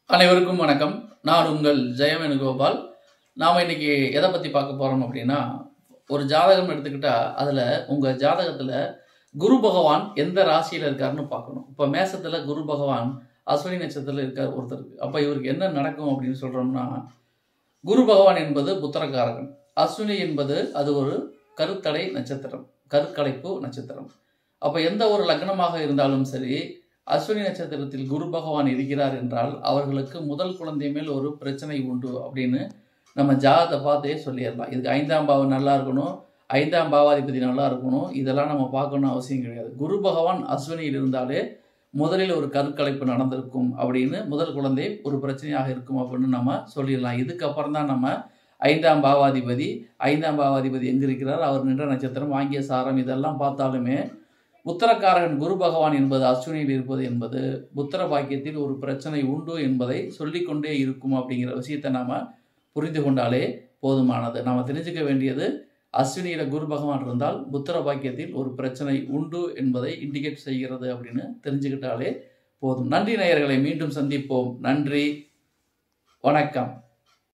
அனைவருக்கும் வணக்கம் நான் உங்கள் ஜெயம் வேணுகோபால் நாம் இன்னைக்கு எதை பற்றி பார்க்க போகிறோம் அப்படின்னா ஒரு ஜாதகம் எடுத்துக்கிட்டா அதில் உங்கள் ஜாதகத்தில் குரு பகவான் எந்த ராசியில் இருக்காருன்னு பார்க்கணும் இப்போ மேசத்தில் குரு பகவான் அஸ்வினி நட்சத்திரத்தில் இருக்கார் ஒருத்தருக்கு அப்போ இவருக்கு என்ன நடக்கும் அப்படின்னு சொல்கிறோம்னா குரு பகவான் என்பது புத்திரகாரகன் அஸ்வினி என்பது அது ஒரு கருத்தடை நட்சத்திரம் கருக்கலைப்பு நட்சத்திரம் அப்போ எந்த ஒரு லக்னமாக இருந்தாலும் சரி அஸ்வினி நட்சத்திரத்தில் குரு பகவான் இருக்கிறார் என்றால் அவர்களுக்கு முதல் குழந்தை மேல் ஒரு பிரச்சனை உண்டு அப்படின்னு நம்ம ஜாதத்தை பார்த்தே சொல்லிடலாம் இதுக்கு ஐந்தாம் பாவம் நல்லா இருக்கணும் ஐந்தாம் பாவாதிபதி நல்லா இருக்கணும் இதெல்லாம் நம்ம பார்க்கணும் அவசியம் கிடையாது குரு பகவான் அஸ்வினியில் இருந்தாலே முதலில் ஒரு கருக்கலைப்பு நடந்திருக்கும் அப்படின்னு முதல் குழந்தை ஒரு பிரச்சனையாக இருக்கும் அப்படின்னு நம்ம சொல்லிடலாம் இதுக்கப்புறம் தான் நம்ம ஐந்தாம் பாவாதிபதி ஐந்தாம் பாவாதிபதி எங்கே இருக்கிறார் அவர் நின்ற நட்சத்திரம் வாங்கிய சாரம் இதெல்லாம் பார்த்தாலுமே உத்தரக்காரகன் குரு பகவான் என்பது அஸ்வினியில் இருப்பது என்பது புத்திர பாக்கியத்தில் ஒரு பிரச்சனை உண்டு என்பதை சொல்லிக்கொண்டே இருக்கும் அப்படிங்கிற விஷயத்தை நாம புரிந்து கொண்டாலே போதுமானது நாம தெரிஞ்சுக்க வேண்டியது அஸ்வினியில குரு பகவான் இருந்தால் புத்திர பாக்கியத்தில் ஒரு பிரச்சனை உண்டு என்பதை இண்டிகேட் செய்கிறது அப்படின்னு தெரிஞ்சுக்கிட்டாலே போதும் நன்றி நேயர்களை மீண்டும் சந்திப்போம் நன்றி வணக்கம்